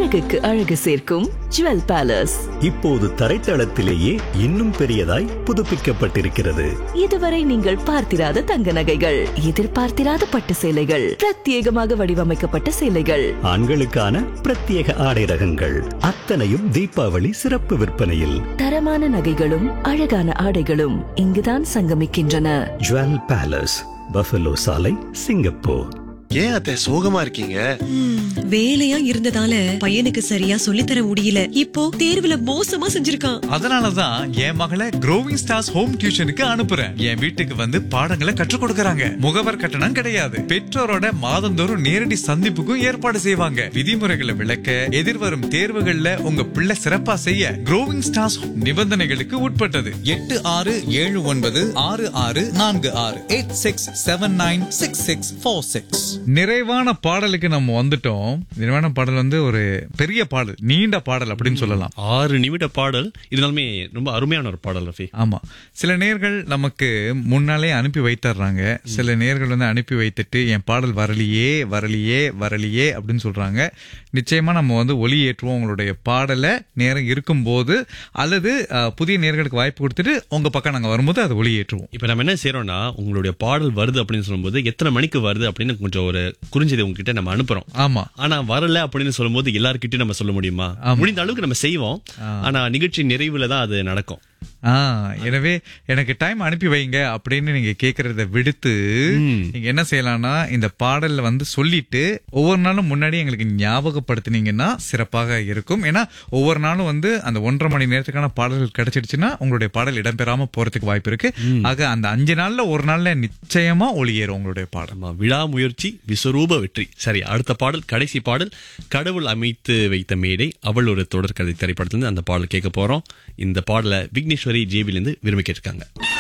அழகுக்கு அழகு சேர்க்கும் ஜுவல் பேலஸ் இப்போது தரைத்தளத்திலேயே இன்னும் பெரியதாய் புதுப்பிக்கப்பட்டிருக்கிறது இதுவரை நீங்கள் பார்த்திராத தங்க நகைகள் எதிர்பார்த்திராத பட்டு சேலைகள் பிரத்யேகமாக வடிவமைக்கப்பட்ட சேலைகள் ஆண்களுக்கான பிரத்யேக ஆடை ரகங்கள் அத்தனையும் தீபாவளி சிறப்பு விற்பனையில் தரமான நகைகளும் அழகான ஆடைகளும் இங்குதான் சங்கமிக்கின்றன ஜுவல் பேலஸ் பஃபலோ சாலை சிங்கப்பூர் ஏன் அத்தை சோகமா இருக்கீங்க வேலையா இருந்ததால பையனுக்கு சரியா சொல்லித்தர முடியல இப்போ தேர்வுல மோசமா செஞ்சிருக்கான் அதனாலதான் என் மகளை க்ரோவிங் ஸ்டார்ஸ் ஹோம் டியூஷனுக்கு அனுப்புறேன் என் வீட்டுக்கு வந்து பாடங்களை கற்றுக் கொடுக்கறாங்க முகவர் கட்டணம் கிடையாது பெற்றோரோட மாதந்தோறும் நேரடி சந்திப்புக்கும் ஏற்பாடு செய்வாங்க விதிமுறைகளை விளக்க எதிர்வரும் தேர்வுகள்ல உங்க பிள்ளை சிறப்பா செய்ய க்ரோவிங் ஸ்டார்ஸ் நிபந்தனைகளுக்கு உட்பட்டது எட்டு ஆறு ஏழு ஒன்பது ஆறு ஆறு நான்கு ஆறு eight six seven nine six six four six நிறைவான பாடலுக்கு நம்ம வந்துட்டோம் நிறைவான பாடல் வந்து ஒரு பெரிய பாடல் நீண்ட பாடல் அப்படின்னு சொல்லலாம் ஆறு நிமிட பாடல் இருந்தாலுமே ரொம்ப அருமையான ஒரு பாடல் ரஃபி ஆமா சில நேர்கள் நமக்கு முன்னாலே அனுப்பி வைத்தர்றாங்க சில நேர்கள் வந்து அனுப்பி வைத்துட்டு என் பாடல் வரலையே வரலையே வரலையே அப்படின்னு சொல்றாங்க நிச்சயமா நம்ம வந்து ஒலி ஏற்றுவோம் உங்களுடைய பாடலை நேரம் இருக்கும்போது அல்லது அஹ், புதிய நேர்களுக்கு வாய்ப்பு கொடுத்துட்டு உங்க பக்கம் நாங்க வரும்போது அதை ஒலி ஏற்றுவோம் இப்ப நம்ம என்ன செய்யறோம்னா உங்களுடைய பாடல் வருது அப்படின்னு சொல்லும்போது எத்தனை மணிக்கு வருது அப்படின்னு கொஞ்சம் ஒரு குறிஞ்சதை உங்ககிட்ட நம்ம அனுப்புறோம் ஆமா ஆனா வரல அப்படின்னு சொல்லும்போது எல்லார்கிட்டயும் நம்ம சொல்ல முடியுமா முடிந்த அளவுக்கு நம்ம செய்வோம் ஆனா நிகழ்ச்சி நிறைவுல தான் அது நடக்கும் ஆ எனவே எனக்கு டைம் அனுப்பி வைங்க அப்படின்னு நீங்க கேக்குறத விடுத்து நீங்க என்ன செய்யலாம்னா இந்த பாடல்ல வந்து சொல்லிட்டு ஒவ்வொரு நாளும் முன்னாடி எங்களுக்கு ஞாபகப்படுத்தினீங்கன்னா சிறப்பாக இருக்கும் ஏன்னா ஒவ்வொரு நாளும் வந்து அந்த ஒன்றரை மணி நேரத்துக்கான பாடல்கள் கிடைச்சிடுச்சுன்னா உங்களுடைய பாடல் இடம்பெறாம போறதுக்கு வாய்ப்பு இருக்கு ஆக அந்த அஞ்சு நாள்ல ஒரு நாள்ல நிச்சயமா ஒளியேறும் உங்களுடைய பாடல் ஆமா விழா முயற்சி விஸ்வரூப வெற்றி சரி அடுத்த பாடல் கடைசி பாடல் கடவுள் அமைத்து வைத்த மேடை அவள் ஒரு தொடர்கதை திரைப்படத்துல இருந்து அந்த பாடல் கேட்க போறோம் இந்த பாடலை விக்னேஸ்வரி ஜேபில இருந்து விரும்பி கேட்டிருக்காங்க